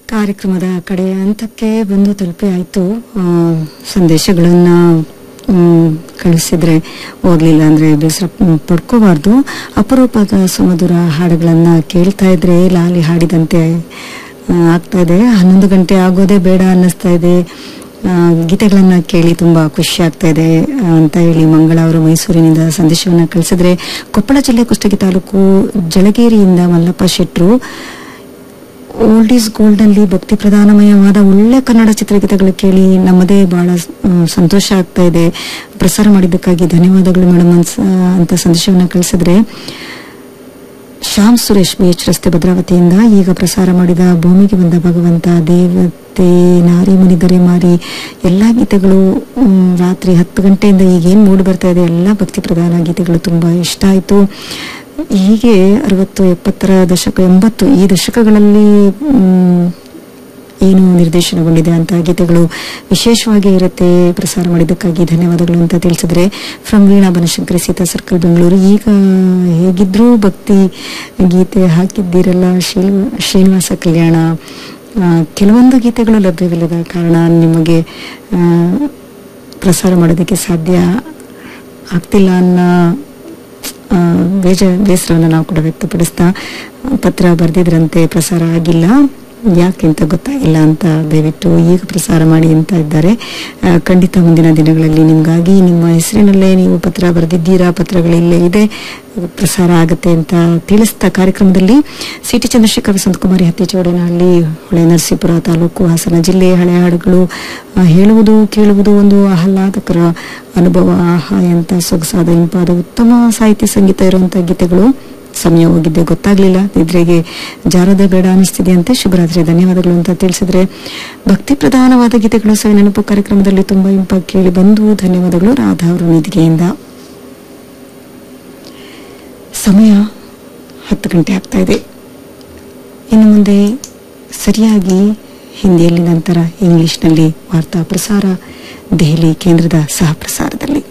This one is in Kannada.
ಕಾರ್ಯಕ್ರಮದ ಕಡೆ ಹಂತಕ್ಕೆ ಬಂದು ತಲುಪಿ ಆಯಿತು ಸಂದೇಶಗಳನ್ನು ಕಳಿಸಿದ್ರೆ ಓದಲಿಲ್ಲ ಅಂದರೆ ಬೇಸರ ಪಡ್ಕೋಬಾರ್ದು ಅಪರೂಪದ ಸುಮಧುರ ಹಾಡುಗಳನ್ನು ಕೇಳ್ತಾ ಇದ್ರೆ ಲಾಲಿ ಹಾಡಿದಂತೆ ಆ, ಆಗ್ತಾ ಇದೆ ಹನ್ನೊಂದು ಗಂಟೆ ಆಗೋದೇ ಬೇಡ ಅನ್ನಿಸ್ತಾ ಇದೆ ಆ, ಗೀತೆಗಳನ್ನ ಕೇಳಿ ತುಂಬಾ ಖುಷಿ ಆಗ್ತಾ ಇದೆ ಆ, ಅಂತ ಹೇಳಿ ಮಂಗಳ ಅವರು ಮೈಸೂರಿನಿಂದ ಸಂದೇಶವನ್ನ ಕಳಿಸಿದ್ರೆ ಕೊಪ್ಪಳ ಜಿಲ್ಲೆ ಕುಷ್ಟಗಿ ತಾಲೂಕು ಜಳಗೇರಿಯಿಂದ ಮಲ್ಲಪ್ಪ ಶೆಟ್ರು ಓಲ್ಡ್ ಈಸ್ ಗೋಲ್ಡ್ ಅಲ್ಲಿ ಭಕ್ತಿ ಪ್ರಧಾನಮಯವಾದ ಒಳ್ಳೆ ಕನ್ನಡ ಚಿತ್ರಗೀತೆಗಳು ಕೇಳಿ ನಮ್ಮದೇ ಬಹಳ ಆ, ಸಂತೋಷ ಆಗ್ತಾ ಇದೆ ಪ್ರಸಾರ ಮಾಡಿದ್ದಕ್ಕಾಗಿ ಧನ್ಯವಾದಗಳು ಮೇಡಮ್ ಅಂತ ಸಂದೇಶವನ್ನ ಕಳಿಸಿದ್ರೆ ಶ್ಯಾಮ್ ಸುರೇಶ್ ಬಿ ಎಚ್ ರಸ್ತೆ ಭದ್ರಾವತಿಯಿಂದ ಈಗ ಪ್ರಸಾರ ಮಾಡಿದ ಭೂಮಿಗೆ ಬಂದ ಭಗವಂತ ದೇವತೆ ನಾರಿ ಮುನಿದರೆ ಮಾರಿ ಎಲ್ಲ ಗೀತೆಗಳು ಮ್, ರಾತ್ರಿ ಹತ್ತು ಗಂಟೆಯಿಂದ ಈಗೇನು ಮೂಡಿ ಬರ್ತಾ ಇದೆ ಎಲ್ಲ ಭಕ್ತಿ ಪ್ರಧಾನ ಗೀತೆಗಳು ತುಂಬಾ ಇಷ್ಟ ಆಯಿತು ಹೀಗೆ ಅರವತ್ತು ಎಪ್ಪತ್ತರ ದಶಕ ಎಂಬತ್ತು ಈ ದಶಕಗಳಲ್ಲಿ ಮ್, ಏನು ನಿರ್ದೇಶನಗೊಂಡಿದೆ ಅಂತ ಗೀತೆಗಳು ವಿಶೇಷವಾಗಿ ಇರುತ್ತೆ ಪ್ರಸಾರ ಮಾಡಿದ್ದಕ್ಕಾಗಿ ಧನ್ಯವಾದಗಳು ಅಂತ ತಿಳಿಸಿದ್ರೆ ಫ್ರಮ್ ವೀಣಾ ಬನಶಂಕರಿ ಸೀತಾ ಸರ್ಕಲ್ ಬೆಂಗಳೂರು ಈಗ ಹೇಗಿದ್ರೂ ಭಕ್ತಿ ಗೀತೆ ಹಾಕಿದ್ದೀರಲ್ಲ ಶ್ರೀ- ಶ್ರೀನಿವಾಸ ಕಲ್ಯಾಣ ಆ, ಕೆಲವೊಂದು ಗೀತೆಗಳು ಲಭ್ಯವಿಲ್ಲದ ಕಾರಣ ನಿಮಗೆ ಆ, ಪ್ರಸಾರ ಮಾಡೋದಕ್ಕೆ ಸಾಧ್ಯ ಆಗ್ತಿಲ್ಲ ಅನ್ನೋ ಆ, ಬೇಜ ಬೇಸರವನ್ನು ನಾವು ಕೂಡ ವ್ಯಕ್ತಪಡಿಸ್ತಾ ಪತ್ರ ಬರೆದಿದ್ರಂತೆ ಪ್ರಸಾರ ಆಗಿಲ್ಲ ಯಾಕೆ ಅಂತ ಗೊತ್ತಾಗಿಲ್ಲ ಅಂತ ದಯವಿಟ್ಟು ಈಗ ಪ್ರಸಾರ ಮಾಡಿ ಅಂತ ಇದ್ದಾರೆ ಆ, ಖಂಡಿತ ಮುಂದಿನ ದಿನಗಳಲ್ಲಿ ನಿಮಗಾಗಿ ನಿಮ್ಮ ಹೆಸರಿನಲ್ಲೇ ನೀವು ಪತ್ರ ಬರೆದಿದ್ದೀರಾ ಪತ್ರಗಳಿಲ್ಲೇ ಇದೆ ಪ್ರಸಾರ ಆಗುತ್ತೆ ಅಂತ ತಿಳಿಸ್ತಾ ಕಾರ್ಯಕ್ರಮದಲ್ಲಿ ಸಿಟಿ ಚಂದ್ರಶೇಖರ್ ವಸಂತಕುಮಾರಿ ಹತ್ತಿ ಹೊಳೆ ನರಸೀಪುರ ತಾಲೂಕು ಹಾಸನ ಜಿಲ್ಲೆ ಹಳೆ ಹಾಡುಗಳು ಆ, ಹೇಳುವುದು ಕೇಳುವುದು ಒಂದು ಆಹ್ಲಾದಕರ ಅನುಭವ ಆಹಾ ಎಂತ ಸೊಗಸಾದ ಇಂಪಾದ ಉತ್ತಮ ಸಾಹಿತ್ಯ ಸಂಗೀತ ಇರುವಂತಹ ಗೀತೆಗಳು ಸಮಯ ಹೋಗಿದ್ದೆ ಗೊತ್ತಾಗ್ಲಿಲ್ಲ ನಿದ್ರೆಗೆ ಜಾರದೆ ಬೇಡ ಅನಿಸ್ತಿದೆ ಅಂತೆ ಶುಭರಾತ್ರಿ ಧನ್ಯವಾದಗಳು ಅಂತ ತಿಳಿಸಿದ್ರೆ ಭಕ್ತಿ ಪ್ರಧಾನವಾದ ಗೀತೆಗಳು ಸಹ ನೆನಪು ಕಾರ್ಯಕ್ರಮದಲ್ಲಿ ತುಂಬಾ ಇಂಪಾಗಿ ಕೇಳಿ ಬಂದು ಧನ್ಯವಾದಗಳು ರಾಧಾ ಅವರ ನಿಧಿಗೆಯಿಂದ ಸಮಯ ಹತ್ತು ಗಂಟೆ ಆಗ್ತಾ ಇದೆ ಇನ್ನು ಮುಂದೆ ಸರಿಯಾಗಿ ಹಿಂದಿಯಲ್ಲಿ ನಂತರ ಇಂಗ್ಲಿಷ್ನಲ್ಲಿ ವಾರ್ತಾ ಪ್ರಸಾರ ದೆಹಲಿ ಕೇಂದ್ರದ ಸಹ ಪ್ರಸಾರದಲ್ಲಿ